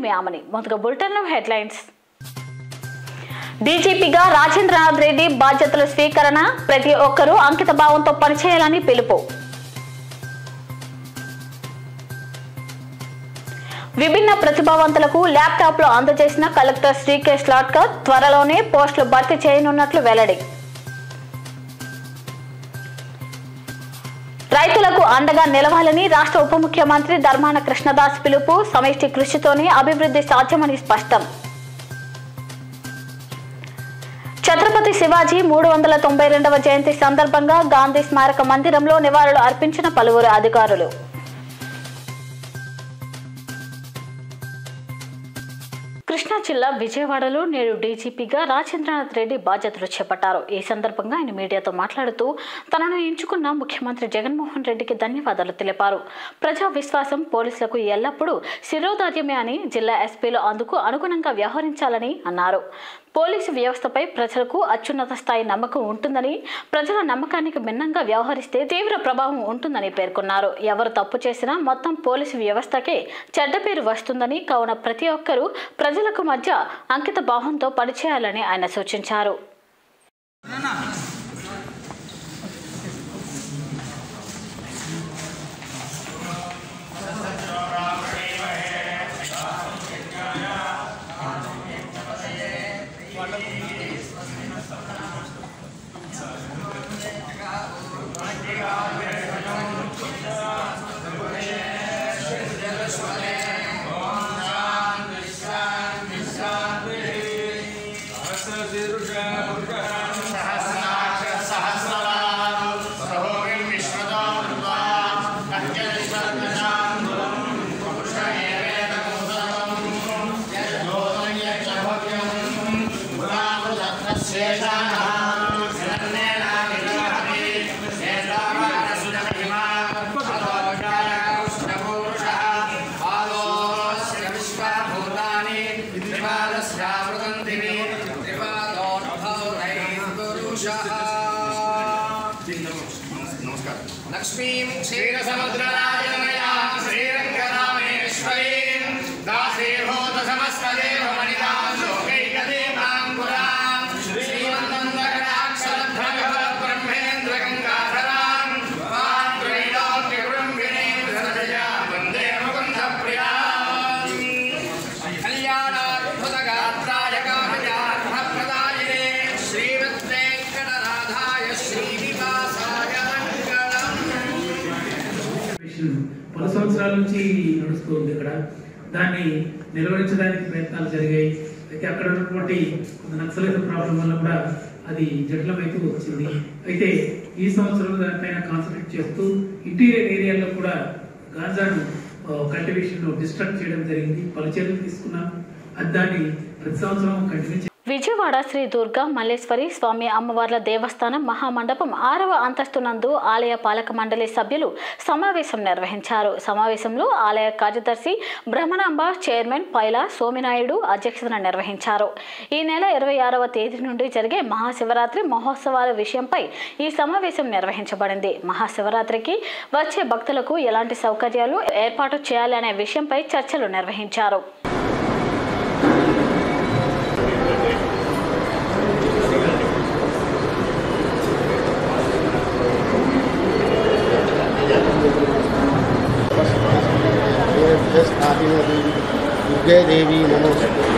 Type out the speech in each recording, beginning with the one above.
మీ ఆమని మొదట బులెటిన్లో హెడ్లైన్స్ డీజీపీగా రాజేంద్రనాథ్ రెడ్డి బాధ్యతల స్వీకరణ ప్రతి ఒక్కరూ అంకిత భావంతో పనిచేయాలని పిలుపు విభిన్న ప్రతిభావంతులకు ల్యాప్టాప్లు అందజేసిన కలెక్టర్ శ్రీకేష్ లాట్కర్ త్వరలోనే పోస్టులు భర్తీ చేయనున్నట్లు వెల్లడి రైతులకు అండగా నిలవాలని రాష్ట్ర ఉప ముఖ్యమంత్రి ధర్మాన కృష్ణదాస్ పిలుపు సమిష్టి కృషితోనే అభివృద్ధి సాధ్యమని స్పష్టం ఛత్రపతి శివాజీ మూడు వందల తొంభై రెండవ జయంతి సందర్భంగా గాంధీ స్మారక మందిరంలో నివాళులు అర్పించిన పలువురు అధికారులు కృష్ణా జిల్లా విజయవాడలో నేడు డీజీపీగా రాజేంద్రనాథ్ రెడ్డి బాధ్యతలు చేపట్టారు ఈ సందర్భంగా ఆయన మీడియాతో మాట్లాడుతూ తనను ఎంచుకున్న ముఖ్యమంత్రి జగన్మోహన్ రెడ్డికి ధన్యవాదాలు తెలిపారు ప్రజా విశ్వాసం పోలీసులకు ఎల్లప్పుడూ శిరోధార్యమే అని జిల్లా ఎస్పీలు అందుకు అనుగుణంగా వ్యవహరించాలని అన్నారు పోలీసు వ్యవస్థపై ప్రజలకు అత్యున్నత స్థాయి నమ్మకం ఉంటుందని ప్రజల నమ్మకానికి భిన్నంగా వ్యవహరిస్తే తీవ్ర ప్రభావం ఉంటుందని పేర్కొన్నారు ఎవరు తప్పు చేసినా మొత్తం పోలీసు వ్యవస్థకే చెడ్డ పేరు వస్తుందని కావున ప్రతి ఒక్కరూ ప్రజలకు మధ్య అంకిత భావంతో పనిచేయాలని ఆయన సూచించారు లక్ష్మీం క్షీరసముద్రరాజమయా శ్రీరంగరామేశ్వరీం దాసీభూత సమస్తదేవమణితాం లోకైకదేవాంకురాం శ్రీమంతందకటాక్షరభ్రగవ బ్రహ్మేంద్ర గంగాధరాం వాం త్రైలోక్యకుటుంబినీం సరజయా వందే ముకుంద ప్రియాం కళ్యాణాద్భుతగాత్రాయ కామయార్థప్రదాయినే శ్రీమద్వేంకటనాథాయ శ్రీనివాసాయ మంగళం మిషన్ పలు సంవత్సరాల నుంచి నడుస్తుంది ఇక్కడ దాన్ని నిలవరించడానికి ప్రయత్నాలు జరిగాయి అయితే అక్కడ ఉన్నటువంటి కొంత నక్సలిజం ప్రాబ్లం వల్ల కూడా అది జటిలమైతూ వచ్చింది అయితే ఈ సంవత్సరం దానిపైన కాన్సన్ట్రేట్ చేస్తూ ఇంటీరియర్ ఏరియాలో కూడా గాంజాను కల్టివేషన్ డిస్ట్రక్ట్ చేయడం జరిగింది పలు చర్యలు తీసుకున్నాం అది దాన్ని ప్రతి సంవత్సరం కంటిన్యూ విజయవాడ శ్రీ దుర్గా మల్లేశ్వరి స్వామి అమ్మవార్ల దేవస్థానం మహామండపం ఆరవ అంతస్తు నందు ఆలయ పాలక మండలి సభ్యులు సమావేశం నిర్వహించారు సమావేశంలో ఆలయ కార్యదర్శి బ్రహ్మనాంబ చైర్మన్ పైల సోమినాయుడు అధ్యక్షతన నిర్వహించారు ఈ నెల ఇరవై ఆరవ తేదీ నుండి జరిగే మహాశివరాత్రి మహోత్సవాల విషయంపై ఈ సమావేశం నిర్వహించబడింది మహాశివరాత్రికి వచ్చే భక్తులకు ఎలాంటి సౌకర్యాలు ఏర్పాటు చేయాలనే విషయంపై చర్చలు నిర్వహించారు दुर्गे देवी नमोस्तु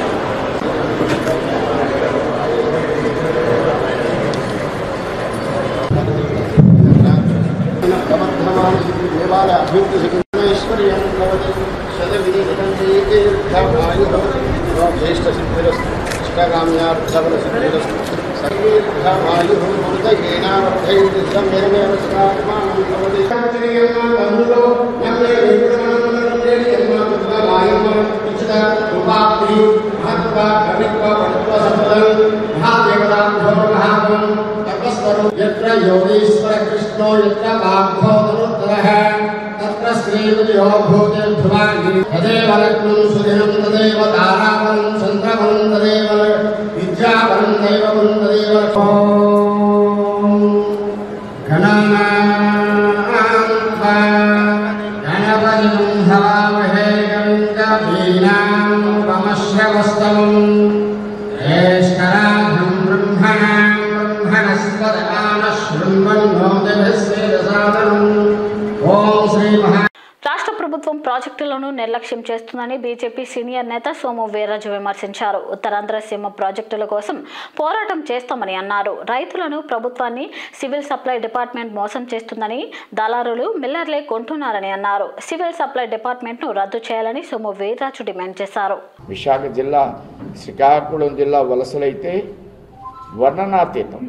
देवालय अभ्युक्तैश्वर्यं भवति शतविधिगतञ्चैतीर्थमायुः ज्येष्ठसिद्धिरस्तु इष्टकाम्यार्थबलसिद्धिरस्तु सर्वेर्थमायुः मृतयेनावर्धयति सम्यमेव स्वात्मानं भवति అందులో यत्र योगीश्वर कृष्णो यत्र बाघो धनुर्धरः तत्र श्रीविजयो भूतिर्ध्रुवाङ्गिरि तदेव लग्नं सुदिनं तदेव ताराबलं चन्द्रबलं तदेव विद्याबलं दैवबलं तदेव ॐ गणानां त्वा गणपतिं हवामहे कविं कवीनां ప్రాజెక్టులను నిర్లక్ష్యం చేస్తుందని బీజేపీ సీనియర్ నేత సోము వీర్రాజు విమర్శించారు ఉత్తరాంధ్ర సీమ ప్రాజెక్టుల కోసం పోరాటం చేస్తామని అన్నారు రైతులను ప్రభుత్వాన్ని సివిల్ సప్లై డిపార్ట్మెంట్ మోసం చేస్తుందని దళారులు మిల్లర్లే కొంటున్నారని అన్నారు సివిల్ సప్లై డిపార్ట్మెంట్ను రద్దు చేయాలని సోము వీర్రాజు డిమాండ్ చేశారు విశాఖ జిల్లా శ్రీకాకుళం జిల్లా వలసలైతే వర్ణనాతీతం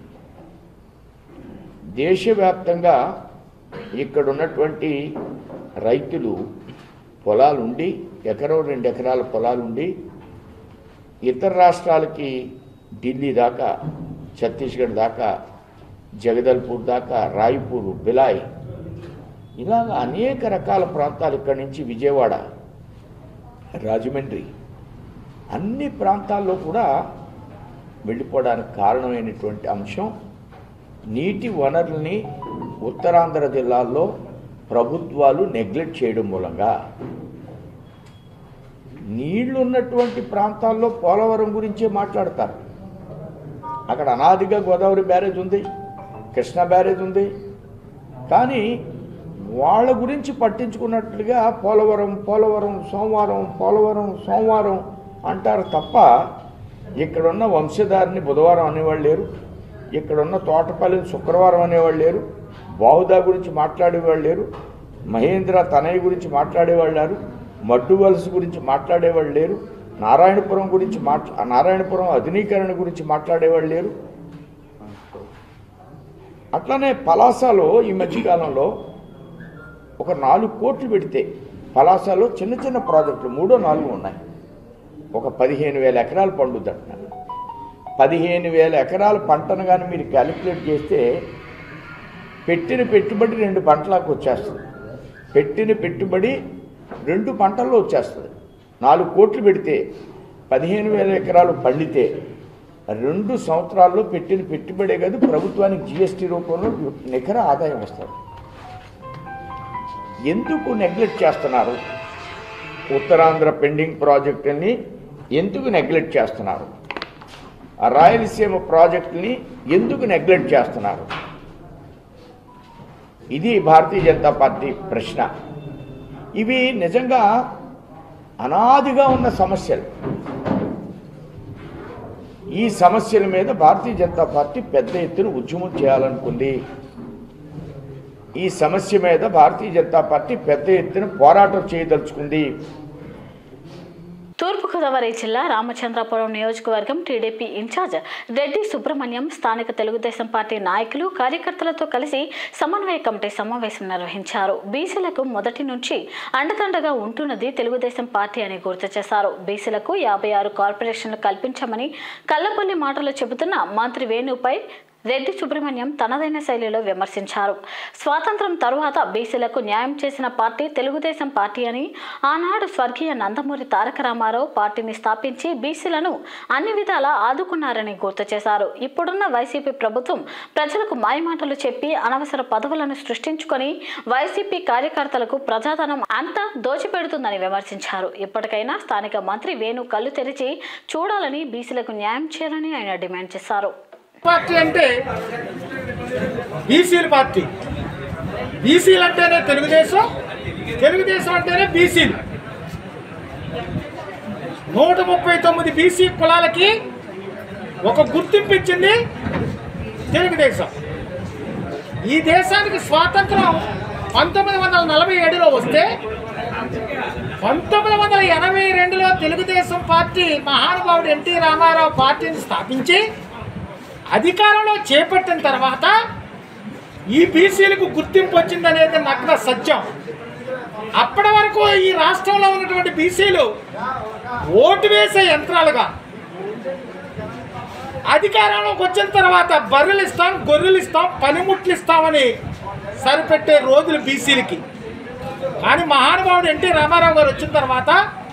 దేశవ్యాప్తంగా ఇక్కడ ఉన్నటువంటి రైతులు పొలాలుండి ఎకరం రెండు ఎకరాల పొలాలుండి ఇతర రాష్ట్రాలకి ఢిల్లీ దాకా ఛత్తీస్గఢ్ దాకా జగదల్పూర్ దాకా రాయ్పూర్ బిలాయ్ ఇలాగ అనేక రకాల ప్రాంతాలు ఇక్కడి నుంచి విజయవాడ రాజమండ్రి అన్ని ప్రాంతాల్లో కూడా వెళ్ళిపోవడానికి కారణమైనటువంటి అంశం నీటి వనరుల్ని ఉత్తరాంధ్ర జిల్లాల్లో ప్రభుత్వాలు నెగ్లెక్ట్ చేయడం మూలంగా నీళ్లు ఉన్నటువంటి ప్రాంతాల్లో పోలవరం గురించే మాట్లాడతారు అక్కడ అనాదిగా గోదావరి బ్యారేజ్ ఉంది కృష్ణా బ్యారేజ్ ఉంది కానీ వాళ్ళ గురించి పట్టించుకున్నట్లుగా పోలవరం పోలవరం సోమవారం పోలవరం సోమవారం అంటారు తప్ప ఇక్కడున్న వంశధారిని బుధవారం అనేవాళ్ళు లేరు ఇక్కడున్న తోటపల్లిని శుక్రవారం అనేవాళ్ళు లేరు బావుదా గురించి మాట్లాడేవాళ్ళు లేరు మహేంద్ర తనయ్య గురించి మాట్లాడేవాళ్ళు లేరు మడ్డు వలస గురించి మాట్లాడేవాళ్ళు లేరు నారాయణపురం గురించి మాట్లా నారాయణపురం అధునీకరణ గురించి మాట్లాడేవాళ్ళు లేరు అట్లనే పలాసలో ఈ మధ్యకాలంలో ఒక నాలుగు కోట్లు పెడితే పలాసలో చిన్న చిన్న ప్రాజెక్టులు మూడో నాలుగు ఉన్నాయి ఒక పదిహేను వేల ఎకరాలు పండుద్దంటున్నారు పదిహేను వేల ఎకరాల పంటను కానీ మీరు క్యాలిక్యులేట్ చేస్తే పెట్టిన పెట్టుబడి రెండు పంటలకు వచ్చేస్తుంది పెట్టిన పెట్టుబడి రెండు పంటల్లో వచ్చేస్తుంది నాలుగు కోట్లు పెడితే పదిహేను వేల ఎకరాలు పండితే రెండు సంవత్సరాల్లో పెట్టిన పెట్టుబడే కాదు ప్రభుత్వానికి జిఎస్టీ రూపంలో నికర ఆదాయం వస్తుంది ఎందుకు నెగ్లెక్ట్ చేస్తున్నారు ఉత్తరాంధ్ర పెండింగ్ ప్రాజెక్టుని ఎందుకు నెగ్లెక్ట్ చేస్తున్నారు ఆ రాయలసీమ ప్రాజెక్టుని ఎందుకు నెగ్లెక్ట్ చేస్తున్నారు ఇది భారతీయ జనతా పార్టీ ప్రశ్న ఇవి నిజంగా అనాదిగా ఉన్న సమస్యలు ఈ సమస్యల మీద భారతీయ జనతా పార్టీ పెద్ద ఎత్తున ఉద్యమం చేయాలనుకుంది ఈ సమస్య మీద భారతీయ జనతా పార్టీ పెద్ద ఎత్తున పోరాటం చేయదలుచుకుంది తూర్పుగోదావరి జిల్లా రామచంద్రపురం నియోజకవర్గం టీడీపీ ఇన్ఛార్జ్ రెడ్డి సుబ్రహ్మణ్యం స్థానిక తెలుగుదేశం పార్టీ నాయకులు కార్యకర్తలతో కలిసి సమన్వయ కమిటీ సమావేశం నిర్వహించారు బీసీలకు మొదటి నుంచి అండదండగా ఉంటున్నది తెలుగుదేశం పార్టీ అని గుర్తు చేశారు బీసీలకు యాభై ఆరు కార్పొరేషన్లు కల్పించమని కల్లపల్లి మాటలు చెబుతున్న మంత్రి వేణుపై రెడ్డి సుబ్రహ్మణ్యం తనదైన శైలిలో విమర్శించారు స్వాతంత్రం తరువాత బీసీలకు న్యాయం చేసిన పార్టీ తెలుగుదేశం పార్టీ అని ఆనాడు స్వర్గీయ నందమూరి తారక రామారావు పార్టీని స్థాపించి బీసీలను అన్ని విధాలా ఆదుకున్నారని గుర్తు చేశారు ఇప్పుడున్న వైసీపీ ప్రభుత్వం ప్రజలకు మాయమాటలు చెప్పి అనవసర పదవులను సృష్టించుకొని వైసీపీ కార్యకర్తలకు ప్రజాధనం అంతా దోచిపెడుతుందని విమర్శించారు ఇప్పటికైనా స్థానిక మంత్రి వేణు కళ్ళు తెరిచి చూడాలని బీసీలకు న్యాయం చేయాలని ఆయన డిమాండ్ చేశారు పార్టీ అంటే బీసీల పార్టీ బీసీలు అంటేనే తెలుగుదేశం తెలుగుదేశం అంటేనే బీసీలు నూట ముప్పై తొమ్మిది బీసీ కులాలకి ఒక గుర్తింపు ఇచ్చింది తెలుగుదేశం ఈ దేశానికి స్వాతంత్రం పంతొమ్మిది వందల నలభై ఏడులో వస్తే పంతొమ్మిది వందల ఎనభై రెండులో తెలుగుదేశం పార్టీ మహానుభావుడు ఎన్టీ రామారావు పార్టీని స్థాపించి అధికారంలో చేపట్టిన తర్వాత ఈ బీసీలకు గుర్తింపు వచ్చిందనేది నగ్న సత్యం అప్పటి వరకు ఈ రాష్ట్రంలో ఉన్నటువంటి బీసీలు ఓటు వేసే యంత్రాలుగా అధికారంలోకి వచ్చిన తర్వాత బర్రెలు ఇస్తాం గొర్రెలు ఇస్తాం పనిముట్లు ఇస్తామని సరిపెట్టే రోజులు బీసీలకి కానీ మహానుభావుడు ఎన్టీ రామారావు గారు వచ్చిన తర్వాత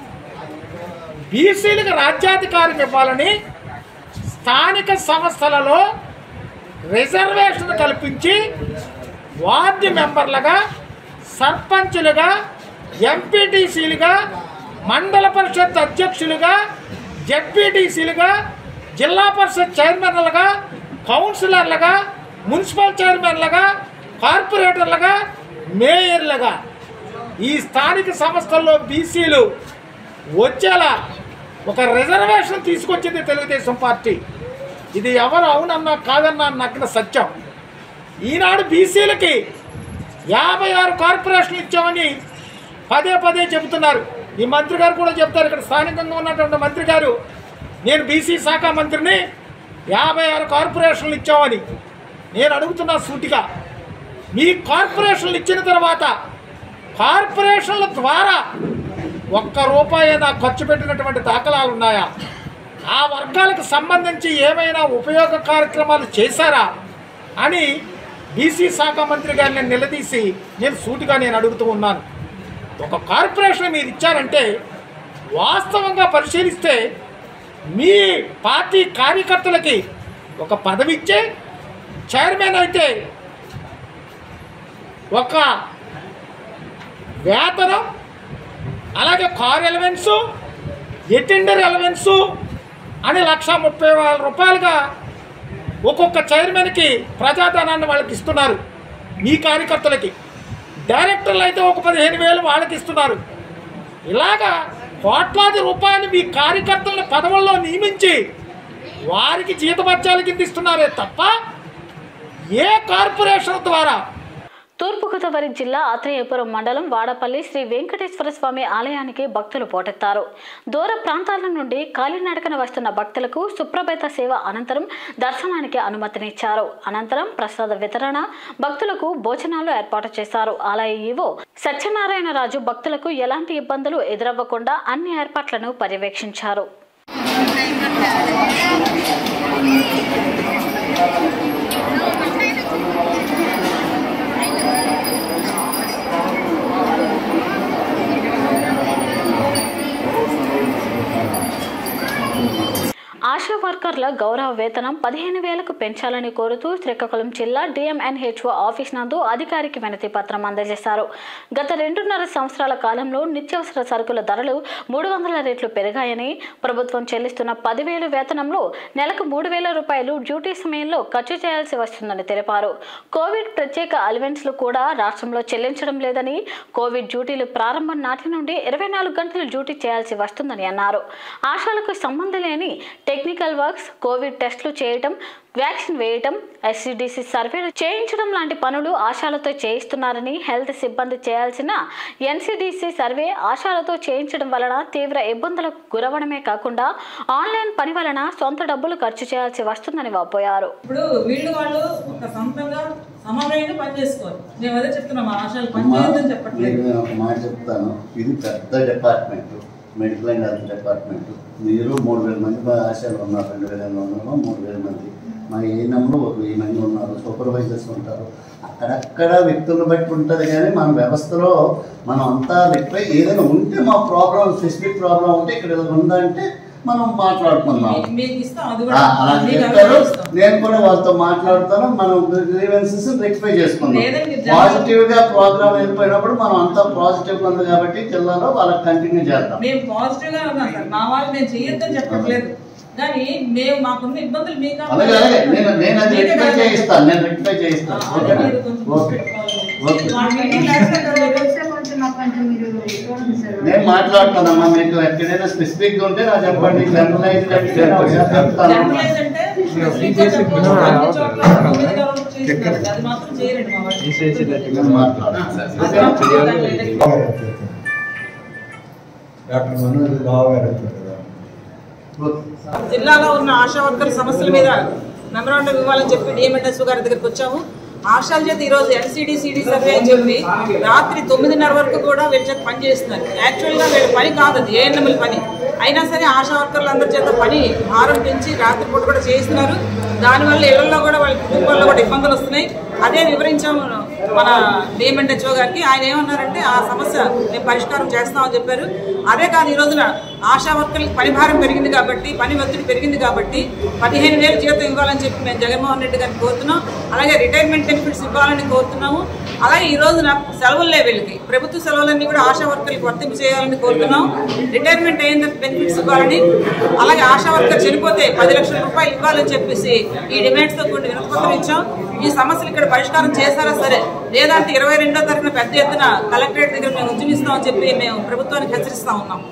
బీసీలకు రాజ్యాధికారం ఇవ్వాలని స్థానిక సంస్థలలో రిజర్వేషన్ కల్పించి వార్డు మెంబర్లుగా సర్పంచులుగా ఎంపీటీసీలుగా మండల పరిషత్ అధ్యక్షులుగా జడ్పీటీసీలుగా జిల్లా పరిషత్ చైర్మన్లుగా కౌన్సిలర్లుగా మున్సిపల్ చైర్మన్లుగా కార్పొరేటర్లుగా మేయర్లుగా ఈ స్థానిక సంస్థల్లో బీసీలు వచ్చేలా ఒక రిజర్వేషన్ తీసుకొచ్చింది తెలుగుదేశం పార్టీ ఇది ఎవరు అవునన్నా కాదన్నా నగ్న సత్యం ఈనాడు బీసీలకి యాభై ఆరు కార్పొరేషన్లు ఇచ్చామని పదే పదే చెబుతున్నారు ఈ మంత్రి గారు కూడా చెప్తారు ఇక్కడ స్థానికంగా ఉన్నటువంటి మంత్రి గారు నేను బీసీ శాఖ మంత్రిని యాభై ఆరు కార్పొరేషన్లు ఇచ్చామని నేను అడుగుతున్నా సూటిగా మీ కార్పొరేషన్లు ఇచ్చిన తర్వాత కార్పొరేషన్ల ద్వారా ఒక్క రూపాయి నా ఖర్చు పెట్టినటువంటి దాఖలాలు ఉన్నాయా ఆ వర్గాలకు సంబంధించి ఏమైనా ఉపయోగ కార్యక్రమాలు చేశారా అని బీసీ శాఖ మంత్రి గారిని నిలదీసి నేను సూటిగా నేను అడుగుతూ ఉన్నాను ఒక కార్పొరేషన్ మీరు ఇచ్చారంటే వాస్తవంగా పరిశీలిస్తే మీ పార్టీ కార్యకర్తలకి ఒక పదవి ఇచ్చే చైర్మన్ అయితే ఒక వేతనం అలాగే కార్ ఎలవెన్సు ఎటెండర్ ఎలవెన్సు అని లక్ష ముప్పై వేల రూపాయలుగా ఒక్కొక్క చైర్మన్కి ప్రజాధనాన్ని వాళ్ళకి ఇస్తున్నారు మీ కార్యకర్తలకి డైరెక్టర్లు అయితే ఒక పదిహేను వేలు వాళ్ళకి ఇస్తున్నారు ఇలాగా కోట్లాది రూపాయలు మీ కార్యకర్తలను పదవుల్లో నియమించి వారికి జీతభత్యాల కింద ఇస్తున్నారే తప్ప ఏ కార్పొరేషన్ ద్వారా తూర్పుగోదావరి జిల్లా ఆత్రేయపురం మండలం వాడపల్లి శ్రీ వెంకటేశ్వర స్వామి ఆలయానికి భక్తులు పోటెత్తారు దూర ప్రాంతాల నుండి కాలినడకన వస్తున్న భక్తులకు సుప్రభేత సేవ అనంతరం దర్శనానికి అనుమతినిచ్చారు అనంతరం ప్రసాద వితరణ భక్తులకు భోజనాలు ఏర్పాటు చేశారు ఆలయ ఈవో సత్యనారాయణరాజు భక్తులకు ఎలాంటి ఇబ్బందులు ఎదురవ్వకుండా అన్ని ఏర్పాట్లను పర్యవేక్షించారు ఆశా వర్కర్ల గౌరవ వేతనం పదిహేను వేలకు పెంచాలని కోరుతూ శ్రీకాకుళం జిల్లా డిఎంఎన్హెచ్ఓ ఆఫీస్ నందు అధికారికి వినతి పత్రం అందజేశారు గత రెండున్నర సంవత్సరాల కాలంలో నిత్యావసర సరుకుల ధరలు మూడు వందల రెట్లు పెరిగాయని ప్రభుత్వం చెల్లిస్తున్న పదివేలు వేతనంలో నెలకు మూడు వేల రూపాయలు డ్యూటీ సమయంలో ఖర్చు చేయాల్సి వస్తుందని తెలిపారు కోవిడ్ ప్రత్యేక అలవెన్స్లు కూడా రాష్ట్రంలో చెల్లించడం లేదని కోవిడ్ డ్యూటీలు ప్రారంభం నాటి నుండి ఇరవై నాలుగు గంటలు డ్యూటీ చేయాల్సి వస్తుందని అన్నారు ఆశాలకు సంబంధం లేని టెక్నికల్ వర్క్స్ కోవిడ్ టెస్టులు చేయటం వ్యాక్సిన్ వేయటం ఎస్సిడిసి సర్వేలు చేయించడం లాంటి పనులు ఆశాలతో చేయిస్తున్నారని హెల్త్ సిబ్బంది చేయాల్సిన ఎన్సిడిసి సర్వే ఆశాలతో చేయించడం వలన తీవ్ర ఇబ్బందులకు గురవడమే కాకుండా ఆన్లైన్ పని వలన సొంత డబ్బులు ఖర్చు చేయాల్సి వస్తుందని వాపోయారు ఇప్పుడు వీళ్ళు వాళ్ళు ఒక సొంతంగా సమన్వయంగా పని చేసుకోవాలి మేము అదే చెప్తున్నాం మా ఆశలు పని అమ్మా, చేయొద్దని మీకు చెప్పట్లేదు నేను ఒక మాట చెప్తాను ఇది పెద్ద department medical and health department మీరు మూడు వేల మంది ఆశాలు ఉన్నారు రెండు వేల ఎనిమిది వందలు మూడు వేల మంది మా ఏఎన్ఎంలో ఒక వెయ్యి మంది ఉన్నారు సూపర్వైజర్స్ ఉంటారు అక్కడక్కడ వ్యక్తులను బట్టి ఉంటుంది కానీ మన వ్యవస్థలో మనం అంతా రిక్వై ఏదైనా ఉంటే మా ప్రాబ్లం స్పెసిఫిక్ ప్రాబ్లం ఉంటే ఇక్కడ ఏదైనా ఉందంటే మనం మాట్లాడుకుందాం మీ- మీకు ఇస్తాం అది ఆ, కూడా అలా మీకు చెప్పారు అనుమతి ఇస్తాం. నేను కూడా వాళ్ళతో మాట్లాడతాను మనం గ్రీవెన్సెస్ రెక్టిఫై చేసుకుందాం లేదండి, మీరు జనరల్- పాజిటివ్ గా ప్రోగ్రామ్ వెళ్ళిపోయినప్పుడు మనం అంతా పాజిటివ్ ఉంది కాబట్టి జిల్లాలో వాళ్ళకి కంటిన్యూ చేద్దాం మేము పాజిటివ్ గా ఉన్నాం సార్ మా వాళ్ళు మేము చేయొద్దని చెప్పట్లేదు కానీ మేము మాకున్న ఇబ్బందులు మీకు అలాగే అలాగే నేను నేను అది రెక్టిఫై చేయిస్తాను నేను రెక్టిఫై చేయిస్తాను అది ఓకేనా మీరు కొంచెం ఓకే ఓకే వాళ్ళ మీటింగ్ రాసుకుంటారు. నేను మాట్లాడుతానమ్మా మీకు ఎక్కడైనా స్పెసిఫిక్ గా ఉంటే నాకు చెప్పండి జనరలైజ్ చెప్తాను జనరలైజ్ అంటే శ్రీకాకుళం చెప్పొచ్చు, అన్ని చోట్ల తొమ్మిది గంటలకు చేస్తున్నారు. అది మాత్రం చేయరండి మా వాళ్ళు నేను మాట్లాడతాను అది మాత్రం చేయరండి. డాక్టర్ మనోజ్ బాబు గారు వచ్చారు కదా ఓకే జిల్లాలో ఉన్న ఆశా వర్కర్ సమస్యల మీద మెమరాండం ఇవ్వాలని చెప్పి డిఎంఎన్ఎస్ గారి దగ్గరికి వచ్చాము ఆశాల చేత ఈరోజు ఎల్సిడి సిడి సర్వే అని చెప్పి రాత్రి తొమ్మిదిన్నర వరకు కూడా వీళ్ళ చేత పని చేస్తున్నారు యాక్చువల్గా వీళ్ళ పని కాదు అది ఏఎన్ఎంఎల్ పని అయినా సరే ఆశా వర్కర్లు అందరి చేత పని భారం పెంచి రాత్రిపూట కూడా చేస్తున్నారు దానివల్ల ఇళ్లలో కూడా వాళ్ళ కుటుంబాల్లో కూడా ఇబ్బందులు వస్తున్నాయి అదే వివరించాము మన డిఎంఎన్హెచ్ఓ గారికి ఆయన ఏమన్నారంటే ఆ సమస్య మేము పరిష్కారం చేస్తామని చెప్పారు అదే కాదు ఈ రోజున ఆశా వర్కర్లకు పని భారం పెరిగింది కాబట్టి పని ఒత్తిడి పెరిగింది కాబట్టి పదిహేను వేలు జీతం ఇవ్వాలని చెప్పి మేము జగన్మోహన్ రెడ్డి గారిని కోరుతున్నాం అలాగే రిటైర్మెంట్ బెనిఫిట్స్ ఇవ్వాలని కోరుతున్నాము అలాగే ఈ రోజున సెలవులే వీళ్ళకి ప్రభుత్వ సెలవులన్నీ కూడా ఆశా వర్కర్లకు వర్తింపు చేయాలని కోరుతున్నాం రిటైర్మెంట్ అయిన బెనిఫిట్స్ ఇవ్వాలని అలాగే ఆశా వర్కర్ చనిపోతే పది లక్షల రూపాయలు ఇవ్వాలని చెప్పేసి ఈ డిమాండ్స్ తో కొన్ని వినతిపత్రం ఇచ్చాం ఈ సమస్యలు ఇక్కడ పరిష్కారం చేశారా సరే లేదంటే ఇరవై రెండో తారీఖున పెద్ద ఎత్తున కలెక్టరేట్ దగ్గర మేము ఉద్యమిస్తామని చెప్పి మేము ప్రభుత్వానికి హెచ్చరిస్తా ఉన్నాం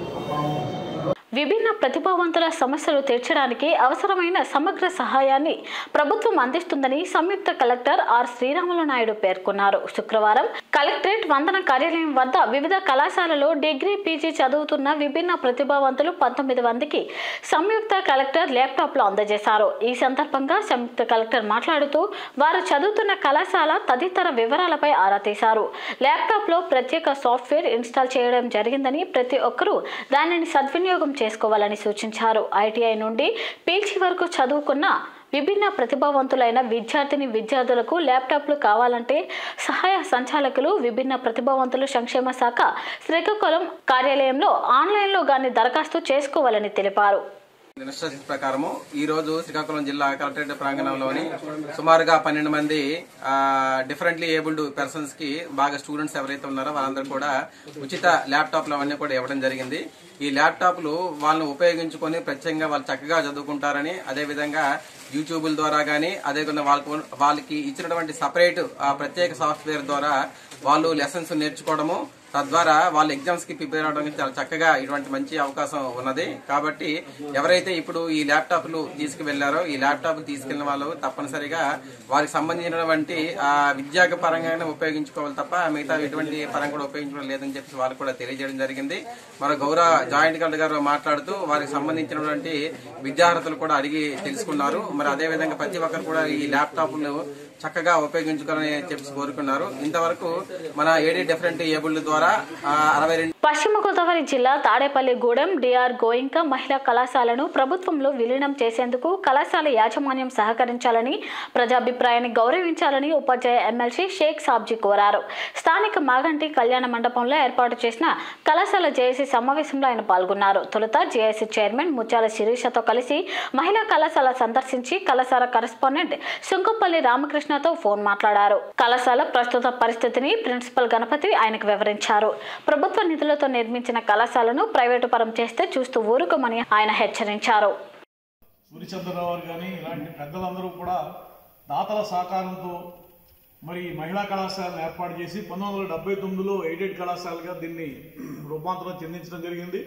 విభిన్న ప్రతిభావంతుల సమస్యలు తీర్చడానికి అవసరమైన సమగ్ర సహాయాన్ని ప్రభుత్వం అందిస్తుందని సంయుక్త కలెక్టర్ ఆర్ శ్రీరాములు నాయుడు పేర్కొన్నారు శుక్రవారం కలెక్టరేట్ వందన కార్యాలయం వద్ద వివిధ కళాశాలలో డిగ్రీ పీజీ చదువుతున్న విభిన్న ప్రతిభావంతులు పంతొమ్మిది మందికి సంయుక్త కలెక్టర్ ల్యాప్టాప్లు అందజేశారు ఈ సందర్భంగా సంయుక్త కలెక్టర్ మాట్లాడుతూ వారు చదువుతున్న కళాశాల తదితర వివరాలపై ఆరా తీశారు ల్యాప్టాప్లో ప్రత్యేక సాఫ్ట్వేర్ ఇన్స్టాల్ చేయడం జరిగిందని ప్రతి ఒక్కరూ దానిని సద్వినియోగం చేసుకోవాలని సూచించారు ఐటీఐ నుండి పీజీ వరకు చదువుకున్న విభిన్న ప్రతిభావంతులైన విద్యార్థిని విద్యార్థులకు ల్యాప్టాప్లు కావాలంటే సహాయ సంచాలకులు విభిన్న ప్రతిభావంతులు సంక్షేమ శాఖ శ్రీకాకుళం కార్యాలయంలో ఆన్లైన్లో గాని దరఖాస్తు చేసుకోవాలని తెలిపారు ఇన్స్ట్రక్షన్స్ ప్రకారము ఈ రోజు శ్రీకాకుళం జిల్లా కలెక్టరేట్ ప్రాంగణంలోని సుమారుగా పన్నెండు మంది డిఫరెంట్లీ ఏబుల్డ్ పర్సన్స్ కి బాగా స్టూడెంట్స్ ఎవరైతే ఉన్నారో వాళ్ళందరూ కూడా ఉచిత ల్యాప్టాప్లు అవన్నీ కూడా ఇవ్వడం జరిగింది ఈ ల్యాప్టాప్లు వాళ్ళని ఉపయోగించుకొని ప్రత్యేకంగా వాళ్ళు చక్కగా చదువుకుంటారని అదే విధంగా యూట్యూబ్ల ద్వారా గానీ అదే విధంగా వాళ్ళకు వాళ్ళకి ఇచ్చినటువంటి సపరేట్ ప్రత్యేక సాఫ్ట్వేర్ ద్వారా వాళ్ళు లెసన్స్ నేర్చుకోవడము తద్వారా వాళ్ళ ఎగ్జామ్స్ కి ప్రిపేర్ అవడానికి చాలా చక్కగా ఇటువంటి మంచి అవకాశం ఉన్నది కాబట్టి ఎవరైతే ఇప్పుడు ఈ ల్యాప్టాప్లు తీసుకువెళ్లారో ఈ ల్యాప్టాప్ తీసుకెళ్లిన వాళ్ళు తప్పనిసరిగా వారికి సంబంధించినటువంటి ఆ విద్యా పరంగానే ఉపయోగించుకోవాలి తప్ప మిగతా ఎటువంటి పరంగా కూడా ఉపయోగించడం లేదని చెప్పి వాళ్ళకు కూడా తెలియజేయడం జరిగింది మరి గౌరవ జాయింట్ కలెక్టర్ గారు మాట్లాడుతూ వారికి సంబంధించినటువంటి విద్యార్థులు కూడా అడిగి తెలుసుకున్నారు మరి అదే విధంగా ప్రతి ఒక్కరు కూడా ఈ ల్యాప్టాప్లు చక్కగా ఉపయోగించుకోవాలని చెప్పి కోరుకున్నారు ఇంతవరకు మన ఏడీ డిఫరెంట్ ఏబుల్డ్ ద్వారా ఆ, అరవై రెండు పశ్చిమ గోదావరి జిల్లా తాడేపల్లిగూడెం డిఆర్ గోయింక మహిళా కళాశాలను ప్రభుత్వంలో విలీనం చేసేందుకు కళాశాల యాజమాన్యం సహకరించాలని ప్రజాభిప్రాయాన్ని గౌరవించాలని ఉపాధ్యాయ ఎమ్మెల్సీ షేక్ సాబ్జీ కోరారు స్థానిక మాగంటి కళ్యాణ మండపంలో ఏర్పాటు చేసిన కళాశాల జేఏసీ సమావేశంలో ఆయన పాల్గొన్నారు తొలుత జేఏసీ చైర్మన్ ముత్యాల శిరీషతో కలిసి మహిళా కళాశాల సందర్శించి కళాశాల కరెస్పాండెంట్ సుంకంపల్లి రామకృష్ణతో ఫోన్ మాట్లాడారు కళాశాల ప్రస్తుత పరిస్థితిని ప్రిన్సిపల్ గణపతి ఆయనకు వివరించారు ప్రభుత్వ నిధులతో నిర్మించిన కళాశాలను ప్రైవేటు పరం చేస్తే చూస్తూ ఊరుకోమని ఆయన హెచ్చరించారు సూర్యచంద్రరావు గారు కానీ ఇలాంటి పెద్దలందరూ కూడా దాతల సహకారంతో మరి ఈ మహిళా కళాశాలను ఏర్పాటు చేసి పంతొమ్మిది వందల డెబ్బై తొమ్మిదిలో ఎయిడెడ్ కళాశాలగా దీన్ని రూపాంతరం చెందించడం జరిగింది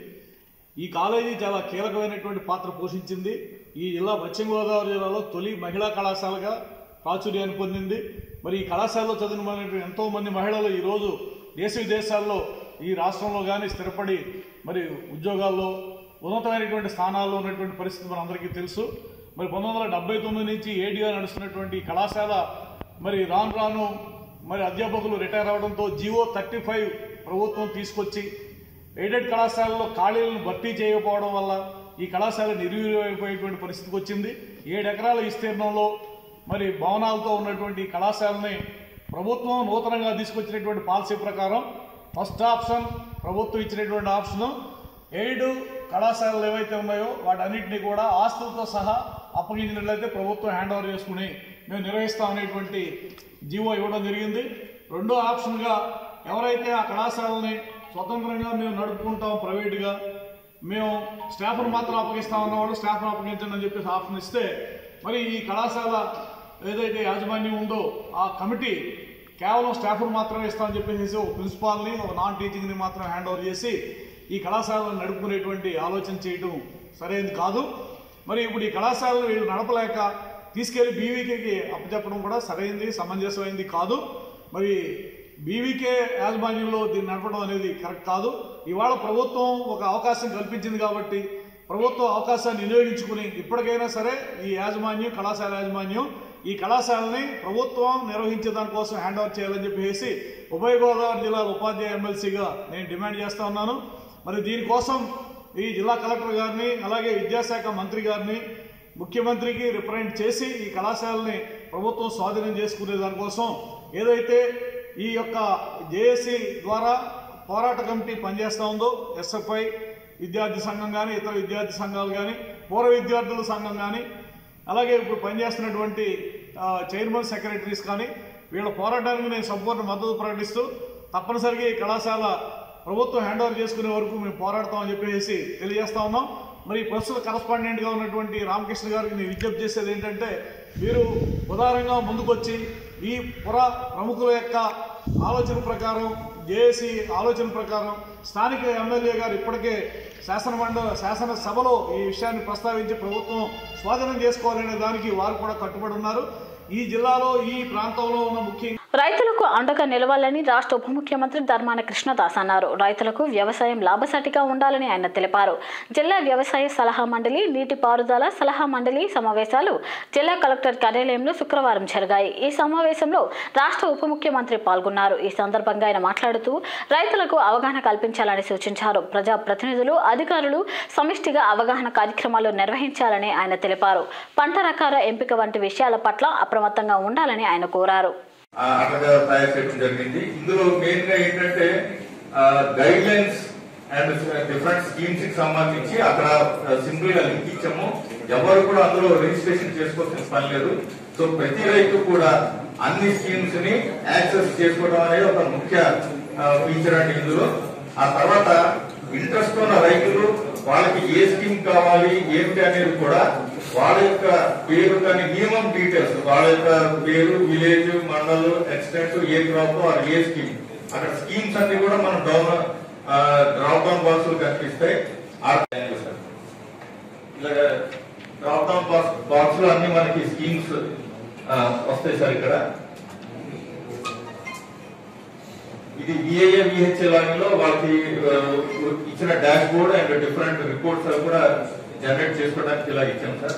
ఈ కాలేజీ చాలా కీలకమైనటువంటి పాత్ర పోషించింది ఈ జిల్లా పశ్చిమ గోదావరి జిల్లాలో తొలి మహిళా కళాశాలగా ప్రాచుర్యాన్ని పొందింది మరి ఈ కళాశాలలో చదివిన ఎంతో మంది మహిళలు ఈరోజు దేశ విదేశాల్లో ఈ రాష్ట్రంలో కానీ స్థిరపడి మరి ఉద్యోగాల్లో ఉన్నతమైనటువంటి స్థానాల్లో ఉన్నటువంటి పరిస్థితి మనందరికీ తెలుసు మరి పంతొమ్మిది వందల డెబ్బై తొమ్మిది నుంచి ఏడీగా నడుస్తున్నటువంటి ఈ కళాశాల మరి రాను రాను మరి అధ్యాపకులు రిటైర్ అవడంతో జీవో థర్టీ ఫైవ్ ప్రభుత్వం తీసుకొచ్చి ఎయిడెడ్ కళాశాలలో ఖాళీలను భర్తీ చేయకపోవడం వల్ల ఈ కళాశాల నిర్వీర్యమైపోయేటువంటి పరిస్థితికి వచ్చింది ఏడు ఎకరాల విస్తీర్ణంలో మరి భవనాలతో ఉన్నటువంటి ఈ కళాశాలని ప్రభుత్వం నూతనంగా తీసుకొచ్చినటువంటి పాలసీ ప్రకారం ఫస్ట్ ఆప్షన్ ప్రభుత్వం ఇచ్చినటువంటి ఆప్షన్ ఏడు కళాశాలలు ఏవైతే ఉన్నాయో వాటన్నిటిని కూడా ఆస్తులతో సహా అప్పగించినట్లయితే ప్రభుత్వం హ్యాండ్ ఓవర్ చేసుకుని మేము నిర్వహిస్తాం అనేటువంటి జీవో ఇవ్వడం జరిగింది రెండో ఆప్షన్గా ఎవరైతే ఆ కళాశాలని స్వతంత్రంగా మేము నడుపుకుంటాం ప్రైవేటుగా మేము స్టాఫ్ను మాత్రం అప్పగిస్తా ఉన్నవాళ్ళు స్టాఫ్ను అప్పగించండి అని చెప్పేసి ఆప్షన్ ఇస్తే మరి ఈ కళాశాల ఏదైతే యాజమాన్యం ఉందో ఆ కమిటీ కేవలం స్టాఫ్ను మాత్రమే ఇస్తామని చెప్పేసి ఒక ప్రిన్సిపాల్ని ఒక నాన్ టీచింగ్ని మాత్రం హ్యాండ్ ఓవర్ చేసి ఈ కళాశాలను నడుపుకునేటువంటి ఆలోచన చేయడం సరైనది కాదు మరి ఇప్పుడు ఈ కళాశాలను వీళ్ళు నడపలేక తీసుకెళ్లి బీవీకేకి అప్పచెప్పడం కూడా సరైనది సమంజసమైంది కాదు మరి బీవీకే యాజమాన్యంలో దీన్ని నడపడం అనేది కరెక్ట్ కాదు ఇవాళ ప్రభుత్వం ఒక అవకాశం కల్పించింది కాబట్టి ప్రభుత్వం అవకాశాన్ని వినియోగించుకుని ఇప్పటికైనా సరే ఈ యాజమాన్యం కళాశాల యాజమాన్యం ఈ కళాశాలని ప్రభుత్వం నిర్వహించే దానికోసం హ్యాండ్ ఓవర్ చేయాలని చెప్పేసి ఉభయ గోదావరి జిల్లా ఉపాధ్యాయ ఎమ్మెల్సీగా నేను డిమాండ్ చేస్తా ఉన్నాను మరి దీనికోసం ఈ జిల్లా కలెక్టర్ గారిని అలాగే విద్యాశాఖ మంత్రి గారిని ముఖ్యమంత్రికి రిప్రజెంట్ చేసి ఈ కళాశాలని ప్రభుత్వం స్వాధీనం చేసుకునే దానికోసం ఏదైతే ఈ యొక్క జేఏసీ ద్వారా పోరాట కమిటీ పనిచేస్తూ ఉందో ఎస్ఎఫ్ఐ విద్యార్థి సంఘం కానీ ఇతర విద్యార్థి సంఘాలు కానీ పూర్వ విద్యార్థుల సంఘం కానీ అలాగే ఇప్పుడు పనిచేస్తున్నటువంటి ఆ, చైర్మన్ సెక్రటరీస్ కానీ వీళ్ళ పోరాటానికి నేను సంపూర్ణ మద్దతు ప్రకటిస్తూ తప్పనిసరిగా ఈ కళాశాల ప్రభుత్వం హ్యాండ్ ఓవర్ చేసుకునే వరకు మేము పోరాడతామని చెప్పేసి తెలియజేస్తా ఉన్నాం మరి ప్రస్తుత కరస్పాండెంట్గా ఉన్నటువంటి రామకృష్ణ గారికి నేను విజ్ఞప్తి చేసేది ఏంటంటే మీరు ఉదారంగా ముందుకొచ్చి ఈ పుర ప్రముఖుల యొక్క ఆలోచన ప్రకారం జేఏసీ ఆలోచన ప్రకారం స్థానిక ఎమ్మెల్యే గారు ఇప్పటికే శాసన మండల శాసనసభలో ఈ విషయాన్ని ప్రస్తావించి ప్రభుత్వం స్వాధీనం చేసుకోవాలనే దానికి వారు కూడా కట్టుబడి ఉన్నారు ఈ జిల్లాలో ఈ ప్రాంతంలో ఉన్న ముఖ్య రైతులకు అండగా నిలవాలని రాష్ట్ర ఉప ముఖ్యమంత్రి ధర్మాన కృష్ణదాస్ అన్నారు రైతులకు వ్యవసాయం లాభసాటిగా ఉండాలని ఆయన తెలిపారు జిల్లా వ్యవసాయ సలహా మండలి నీటిపారుదల సలహా మండలి సమావేశాలు జిల్లా కలెక్టర్ కార్యాలయంలో శుక్రవారం జరిగాయి ఈ సమావేశంలో రాష్ట్ర ఉప ముఖ్యమంత్రి పాల్గొన్నారు ఈ సందర్భంగా ఆయన మాట్లాడుతూ రైతులకు అవగాహన కల్పించాలని సూచించారు ప్రజా ప్రతినిధులు అధికారులు సమిష్టిగా అవగాహన కార్యక్రమాలు నిర్వహించాలని ఆయన తెలిపారు పంట రకాల ఎంపిక వంటి విషయాల పట్ల అప్రమత్తంగా ఉండాలని ఆయన కోరారు ఆ, అట్లాగా తయారు చేయడం జరిగింది ఇందులో మెయిన్ గా ఏంటంటే guidelines and different schemes కి సంబంధించి అక్కడ సింపుల్ గా లింక్ ఇచ్చాము ఎవరు కూడా అందులో రిజిస్ట్రేషన్ చేసుకోవాల్సిన పని లేదు సో ప్రతి రైతు కూడా అన్ని స్కీమ్స్ ని యాక్సెస్ చేసుకోవడం అనేది ఒక ముఖ్య ఫీచర్ అండి ఇందులో ఆ తర్వాత ఇంట్రెస్ట్ ఉన్న రైతులు వాళ్ళకి ఏ స్కీమ్ కావాలి ఏమిటి అనేది కూడా వాళ్ళ యొక్క పేరు కానీ మినిమం డీటెయిల్స్ వాళ్ళ యొక్క పేరు village mandal extent a crop or a scheme అక్కడ స్కీమ్స్ అన్ని కూడా మనం డౌన్ డ్రాప్ డౌన్ బాక్స్ కనిపిస్తాయి ఆ ఇలాగ డ్రాప్ డౌన్ బాక్స్ బాక్స్ లో అన్ని మనకి స్కీమ్స్ వస్తాయి సార్ ఇక్కడ ఇది విఏఏ విహెచ్ఏ లో వాళ్ళకి ఆ, ఇచ్చిన dashboard and different reports అవి కూడా జనరేట్ చేసుకోవడానికి ఇలా ఇచ్చాం sir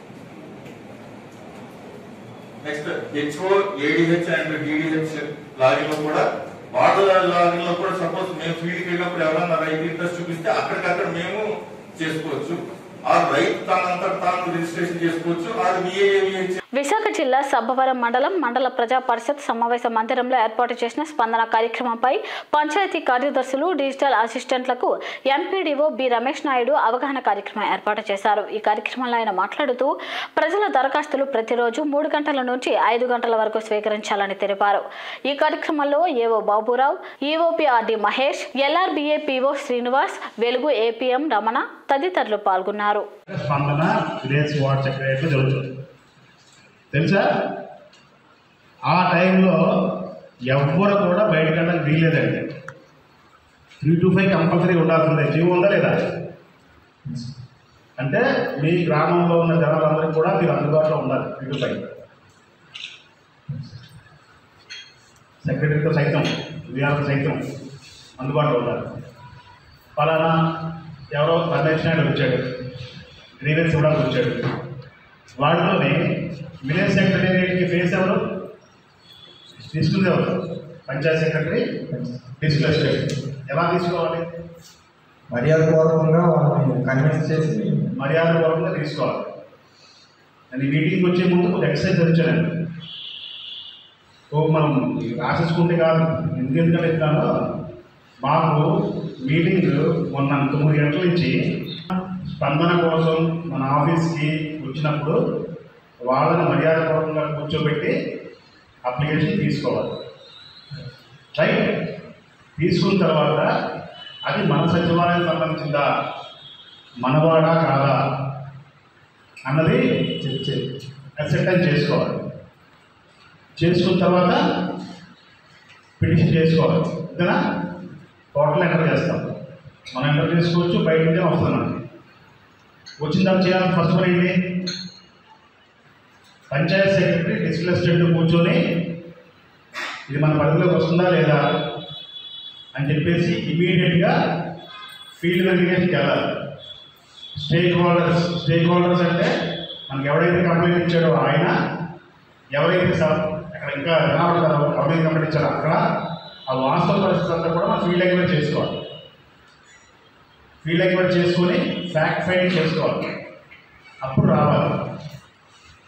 next HO ADH and DDH login లో కూడా వాటర్ లాగిన్ లో కూడా సపోజ్ మేము ఫీల్డ్కి వెళ్ళినప్పుడు ఎవరన్నా రైతు ఇంట్రెస్ట్ చూపిస్తే అక్కడికక్కడ మేము చేసుకోవచ్చు ఆ రైతు తనంతట తాను రిజిస్ట్రేషన్ చేసుకోవచ్చు అది విఏఏ విహెచ్ విశాఖ జిల్లా సబ్బవరం మండలం మండల ప్రజా పరిషత్ సమావేశ మందిరంలో ఏర్పాటు చేసిన స్పందన కార్యక్రమంపై పంచాయతీ కార్యదర్శులు డిజిటల్ అసిస్టెంట్లకు ఎంపీడీఓ బి రమేష్ నాయుడు అవగాహన కార్యక్రమం ఏర్పాటు చేశారు ఈ కార్యక్రమంలో ఆయన మాట్లాడుతూ ప్రజల దరఖాస్తులు ప్రతిరోజు మూడు గంటల నుంచి ఐదు గంటల వరకు స్వీకరించాలని తెలిపారు ఈ కార్యక్రమంలో AO Baburao EOPRD Mahesh LRBA PO Srinivas Velugu APM Ramana తదితరులు పాల్గొన్నారు స్పందన విలేజ్ వార్డ్ సెక్రటరీ జరుగుతుంది తెలుసా ఆ టైంలో ఎవ్వరు కూడా బయటకు వెళ్ళడానికి వీల్లేదండి త్రీ టు ఫైవ్ కంపల్సరీ ఉండాల్సిందే జీవో ఉందా లేదా అంటే మీ గ్రామంలో ఉన్న జనాలందరికీ కూడా మీరు అందుబాటులో ఉండాలి త్రీ టు ఫైవ్ సెక్రటరీతో సైతం వీఆర్తో సైతం అందుబాటులో ఉండాలి ఫలానా ఎవరో రమేష్ నాయుడు వచ్చాడు గ్రీవెన్స్ ఇవ్వడానికి వచ్చాడు వాటిలోనే విలేజ్ సెక్రటేరియట్కి ఫేస్ ఎవరు తీసుకుంది ఎవరు పంచాయత్ సెక్రటరీ డిస్కస్ ఎలా తీసుకోవాలి మర్యాదపూర్వకంగా వాళ్ళని కన్విన్స్ చేసి మర్యాదపూర్వకంగా తీసుకోవాలి నేను ఈ మీటింగ్కి వచ్చే ముందు కొంచెం ఎక్సర్సైజ్ వచ్చాను ఓ మనం రాసేసుకుంటే కాదు ఎందుకంటే చెప్తాను మాకు మీటింగ్ మొన్న తొమ్మిది గంటల నుంచి స్పందన కోసం మన ఆఫీస్కి వచ్చినప్పుడు వాళ్ళని మర్యాదపూర్వకంగా కూర్చోబెట్టి అప్లికేషన్ తీసుకోవాలి రైట్ తీసుకున్న తర్వాత అది మన సచివాలయం సంబంధించిందా మనవాడా కాదా అన్నది అసెప్టెన్స్ చేసుకోవాలి చేసుకున్న తర్వాత పిటిషన్ చేసుకోవాలి అంతేనా టోటల్ ఎంటర్ చేస్తాం మనం ఎంటర్ చేసుకోవచ్చు బయట నుంచే వస్తుంది మనకి వచ్చిన తర్వాత చేయాల్సిన ఫస్ట్ పని ఏంటి పంచాయత్ సెక్రటరీ డిస్ప్లేస్టెంట్ కూర్చొని ఇది మన పరిధిలోకి వస్తుందా లేదా అని చెప్పేసి ఇమీడియట్గా ఫీల్డ్ వెరిఫికేషన్కి వెళ్ళాలి స్టేక్ హోల్డర్స్ స్టేక్ హోల్డర్స్ అంటే మనకి ఎవరైతే కంప్లైంట్ ఇచ్చాడో ఆయన ఎవరైతే సార్ అక్కడ ఇంకా రావట్లేదు కంప్లైంట్ కంప్లైంట్ ఇచ్చారో అక్కడ ఆ వాస్తవ పరిస్థితి అంతా కూడా మనం ఫీల్డ్ ఎంక్వైరీ చేసుకోవాలి ఫీల్డ్ ఎంక్వైరీ చేసుకొని ఫ్యాక్ట్ ఫైండింగ్ చేసుకోవాలి అప్పుడు రావాలి చర్మ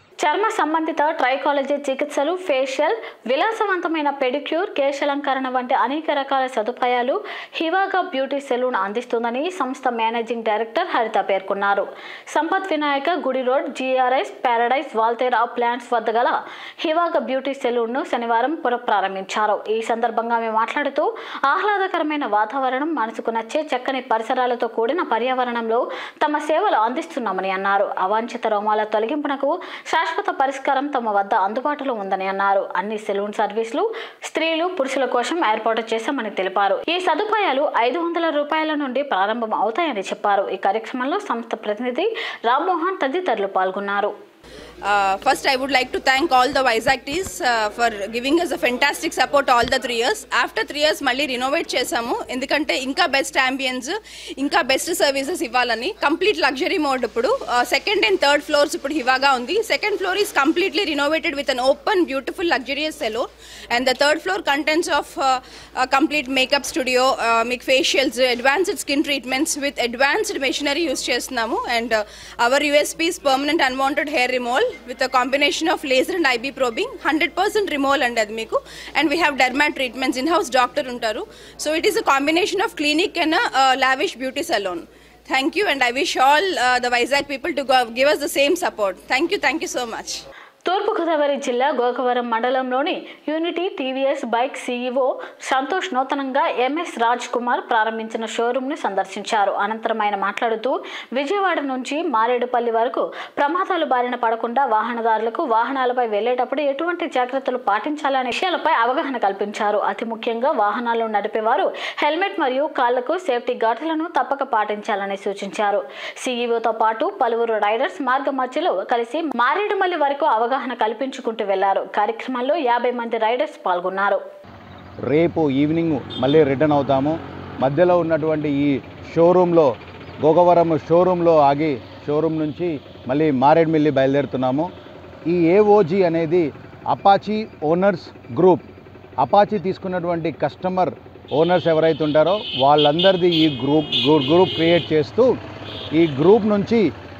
చర్మ సంబంధిత ట్రైకాలజీ చికిత్సలు ఫేషియల్ విలాసవంతమైన పెడిక్యూర్ కేశాలంకరణ వంటి అనేక రకాల సదుపాయాలు హివాగా బ్యూటీ సెలూన్ అందిస్తుందని సంస్థ మేనేజింగ్ డైరెక్టర్ హరిత పేర్కొన్నారు సంపత్ వినాయక గుడి రోడ్ జీఆర్ఎస్ పారడైజ్ వాల్తేరా ప్లాంట్స్ వద్ద గల హివాగా బ్యూటీ సెలూన్ ను శనివారం పునఃప్రారంభించారు ఈ సందర్భంగా ఆమె మాట్లాడుతూ ఆహ్లాదకరమైన వాతావరణం మనసుకు నచ్చే చక్కని పరిసరాలతో కూడిన పర్యావరణంలో తమ సేవలు అందిస్తున్నామని అన్నారు అవాంఛిత రోమాల తొలగింపునకు శాశ్వత పరిష్కారం తమ వద్ద అందుబాటులో ఉందని అన్నారు అన్ని సెలూన్ సర్వీసులు స్త్రీలు పురుషుల కోసం ఏర్పాటు చేశామని తెలిపారు ఈ సదుపాయాలు ఐదు వందల రూపాయల నుండి ప్రారంభం అవుతాయని చెప్పారు ఈ కార్యక్రమంలో సంస్థ ప్రతినిధి రామ్మోహన్ తదితరులు పాల్గొన్నారు Uh, first, I would like to thank all the Vizag teams uh, for giving us a fantastic support all the three years. After three years, మళ్ళీ రినోవేట్ చేసాము ఎందుకంటే ఇంకా బెస్ట్ అంబియన్స్ ఇంకా బెస్ట్ సర్వీసెస్ ఇవ్వాలని కంప్లీట్ లగ్జరీ మోడ్ ఇప్పుడు second and third floors ఇప్పుడు హివాగా ఉంది second floor is completely renovated with an open beautiful luxurious salon and the third floor contents of complete makeup studio మీకు facials advanced skin treatments with advanced machinery use చేస్తున్నాము and our USPs permanent unwanted hair removal with a combination of laser and IB probing hundred percent removal అండి అది మీకు and we have derma treatments in house doctor ఉంటారు so it is a combination of clinic and lavish beauty salon thank you and I wish all the Vizag people to give us the same support thank you thank you so much Turpu Godavari జిల్లా గోకవరం మండలంలోని unity TVS bike CEO Santosh నూతనంగా MS Raj Kumar ప్రారంభించిన షోరూంను సందర్శించారు అనంతరం ఆయన మాట్లాడుతూ విజయవాడ నుంచి మారేడుపల్లి వరకు ప్రమాదాలు బారిన పడకుండా వాహనదారులకు వాహనాలపై వెళ్లేటప్పుడు ఎటువంటి జాగ్రత్తలు పాటించాలనే విషయాలపై అవగాహన కల్పించారు అతి ముఖ్యంగా వాహనాలు నడిపేవారు హెల్మెట్ మరియు కాళ్లకు సేఫ్టీ గార్డులను తప్పక పాటించాలని సూచించారు సీఈఓతో పాటు పలువురు రైడర్స్ మార్గ మధ్యలో కలిసి మారేడుమల్లి వరకు అవగాహన కల్పించుకుంటూ వెళ్లారు కార్యక్రమంలో యాభై మంది రైడర్స్ పాల్గొన్నారు రేపు ఈవినింగ్ మళ్ళీ రిటర్న్ అవుతాము మధ్యలో ఉన్నటువంటి ఈ షోరూంలో గోగవరం షోరూంలో ఆగి షోరూమ్ నుంచి మళ్ళీ మారేడుమిల్లి బయలుదేరుతున్నాము ఈ ఏఓజీ అనేది అపాచీ ఓనర్స్ గ్రూప్ అపాచీ తీసుకున్నటువంటి కస్టమర్ ఓనర్స్ ఎవరైతే ఉంటారో వాళ్ళందరిది ఈ గ్రూప్ గ్రూప్ క్రియేట్ చేస్తూ ఈ గ్రూప్ నుంచి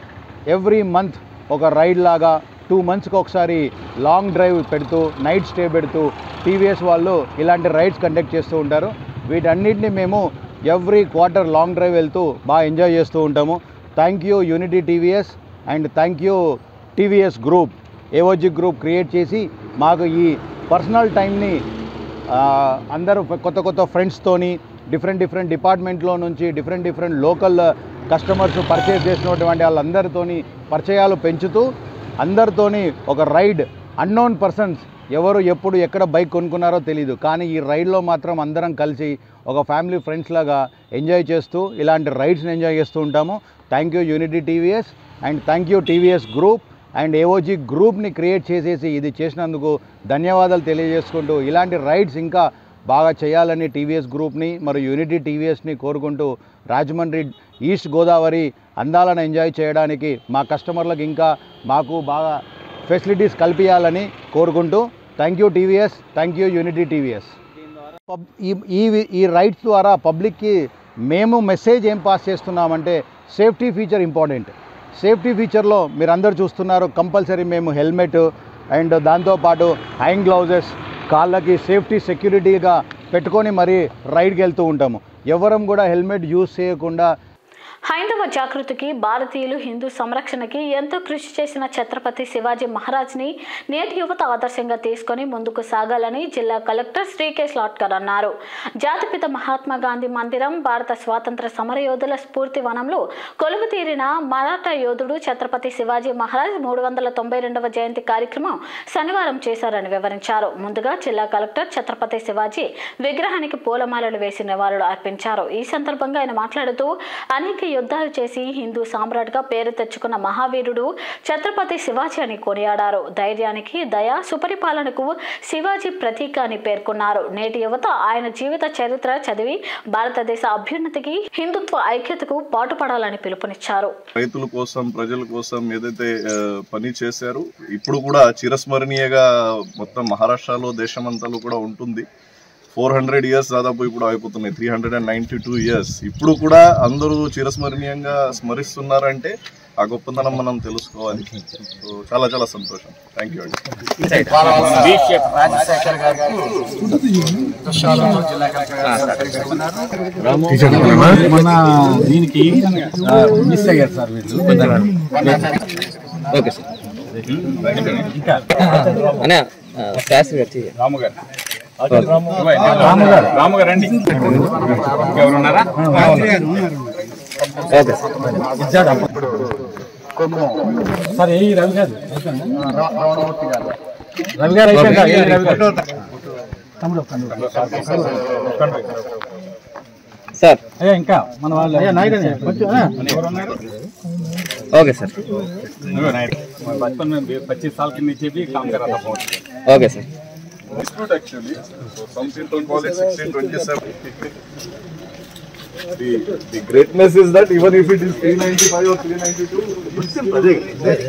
ఎవ్రీ మంత్ ఒక రైడ్ లాగా టూ మంత్స్కి ఒకసారి లాంగ్ డ్రైవ్ పెడుతూ నైట్ స్టే పెడుతూ టీవీఎస్ వాళ్ళు ఇలాంటి రైడ్స్ కండక్ట్ చేస్తూ ఉంటారు వీటన్నిటిని మేము ఎవ్రీ క్వార్టర్ లాంగ్ డ్రైవ్ వెళ్తూ బాగా ఎంజాయ్ చేస్తూ ఉంటాము thank you unity TVS and thank you TVS group AOG group create చేసి మాకు ఈ పర్సనల్ టైంని ఆ, అందరూ కొత్త కొత్త ఫ్రెండ్స్తోని డిఫరెంట్ డిఫరెంట్ డిపార్ట్మెంట్లో నుంచి different different local customers purchase చేసినటువంటి వాళ్ళందరితోని పరిచయాలు పెంచుతూ అందరితోని ఒక రైడ్ అన్నోన్ పర్సన్స్ ఎవరు ఎప్పుడు ఎక్కడ బైక్ కొనుక్కున్నారో తెలియదు కానీ ఈ రైడ్లో మాత్రం అందరం కలిసి ఒక ఫ్యామిలీ ఫ్రెండ్స్ లాగా ఎంజాయ్ చేస్తూ ఇలాంటి రైడ్స్ని ఎంజాయ్ చేస్తూ ఉంటాము thank you unity TVS and thank you TVS group and AOG గ్రూప్ని క్రియేట్ చేసేసి ఇది చేసినందుకు ధన్యవాదాలు తెలియజేసుకుంటూ ఇలాంటి రైడ్స్ ఇంకా బాగా చేయాలని టీవీఎస్ గ్రూప్ని మరియు యూనిటీ టీవీఎస్ని కోరుకుంటూ రాజమండ్రి ఈస్ట్ గోదావరి అందాలను ఎంజాయ్ చేయడానికి మా కస్టమర్లకు ఇంకా మాకు బాగా ఫెసిలిటీస్ కల్పించాలని కోరుకుంటూ thank you TVS thank you unity TVS పబ్ ఈ ఈ ఈ రైట్స్ ద్వారా పబ్లిక్కి మేము మెసేజ్ ఏం పాస్ చేస్తున్నామంటే సేఫ్టీ ఫీచర్ ఇంపార్టెంట్ సేఫ్టీ ఫీచర్లో మీరు అందరు చూస్తున్నారు కంపల్సరీ మేము హెల్మెట్ అండ్ దాంతోపాటు హ్యాండ్ గ్లౌజెస్ కాళ్ళకి సేఫ్టీ సెక్యూరిటీగా పెట్టుకొని మరీ రైడ్కి వెళ్తూ ఉంటాము ఎవరం కూడా హెల్మెట్ యూజ్ చేయకుండా హైందవ జాగృతికి భారతీయులు హిందూ సంరక్షణకి ఎంతో కృషి చేసిన ఛత్రపతి శివాజీ మహారాజ్ని నేటి యువత ఆదర్శంగా తీసుకొని ముందుకు సాగాలని జిల్లా కలెక్టర్ శ్రీకేశ్ లాట్కర్ అన్నారు జాతిపిత మహాత్మా గాంధీ మందిరం భారత స్వాతంత్ర సమరయోధుల స్ఫూర్తి వనంలో కొలువు తీరిన మరాఠా యోధుడు ఛత్రపతి శివాజీ మహారాజ్ మూడు వందల తొంభై రెండవ జయంతి కార్యక్రమం శనివారం చేశారని వివరించారు ముందుగా జిల్లా కలెక్టర్ ఛత్రపతి శివాజీ విగ్రహానికి పూలమాలలు వేసి నివాళులు అర్పించారు ఈ సందర్భంగా ఆయన మాట్లాడుతూ అనేక యుద్ధాలు చేసి హిందూ సామ్రాట్గా పేరు తెచ్చుకున్న మహావీరుడు ఛత్రపతి శివాజీ అని కొనియాడారు ధైర్యానికి దయ సుపరిపాలనకు శివాజీ ప్రతీక అని పేర్కొన్నారు నేటి యువత ఆయన జీవిత చరిత్ర చదివి భారతదేశ అభ్యున్నతికి హిందుత్వ ఐక్యతకు పాటుపడాలని పిలుపునిచ్చారు రైతుల కోసం ప్రజల కోసం ఏదైతే ఆ, పని చేశారు ఇప్పుడు కూడా చిరస్మరణీయంగా మొత్తం మహారాష్ట్రలో దేశమంతలో కూడా ఉంటుంది ఫోర్ హండ్రెడ్ ఇయర్స్ దాదాపు ఇప్పుడు అయిపోతున్నాయి three hundred and ninety two years ఇప్పుడు కూడా అందరూ చిరస్మరణీయంగా స్మరిస్తున్నారంటే ఆ గొప్పతనం మనం తెలుసుకోవాలి సో చాలా చాలా సంతోషం థ్యాంక్ యూ అండి రాజశేఖర్ గారికి జిల్లా మన దీనికి మిస్ అయ్యారు సార్ వీళ్ళు ఓకే సార్ ఇంకా అనే శాస్త్రి గారు చెయ్యి. రాము గారు రాము గారు రాము గారు రండి ఎవరు ఉన్నారా ఓకే సార్ సార్ ఏ రవి గారు రవి గారు అయిపోయిందా ఏ రవి గారు తమ్ముడు సార్ అయ్యా ఇంకా మన వాళ్ళు అయ్యా నాయుడు కొంచెం ఎవరు ఉన్నారు ఓకే సార్ मैं बचपन में पच्चीस साल के नीचे भी काम कर रहा था बहुत okay sir Institute actually. So some people call it 1627. The, the greatness is that even if it is 395 or 392, it's still project.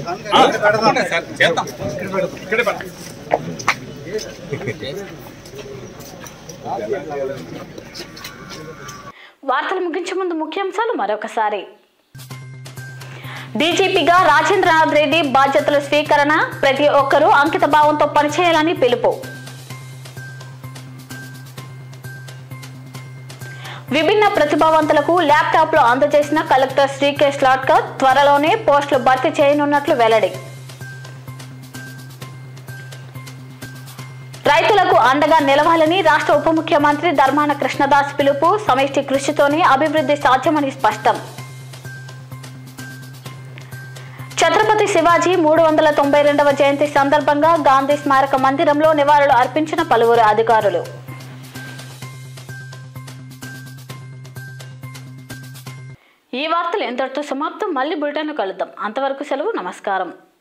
వార్తలు ముగించే ముందు ముఖ్యాంశాలు మరొకసారి డీజీపీగా రాజేంద్రనాథ్ రెడ్డి బాధ్యతల స్వీకరణ ప్రతి ఒక్కరూ అంకిత భావంతో పనిచేయాలని పిలుపు విభిన్న ప్రతిభావంతులకు ల్యాప్టాప్లు అందజేసిన కలెక్టర్ శ్రీకే స్లాట్కర్ త్వరలోనే పోస్టులు భర్తీ చేయనున్నట్లు వెల్లడి రైతులకు అండగా నిలవాలని రాష్ట్ర ఉప ముఖ్యమంత్రి ధర్మాన కృష్ణదాస్ పిలుపు సమిష్టి కృషితోనే అభివృద్ధి సాధ్యమని స్పష్టం ఛత్రపతి శివాజీ మూడు వందల తొంభై రెండవ జయంతి సందర్భంగా గాంధీ స్మారక మందిరంలో నివాళులు అర్పించిన పలువురు అధికారులు ఈ వార్తలు ఎంతటితో సమాప్తం మళ్ళీ బులెటిన్లో కలుద్దాం అంతవరకు సెలవు నమస్కారం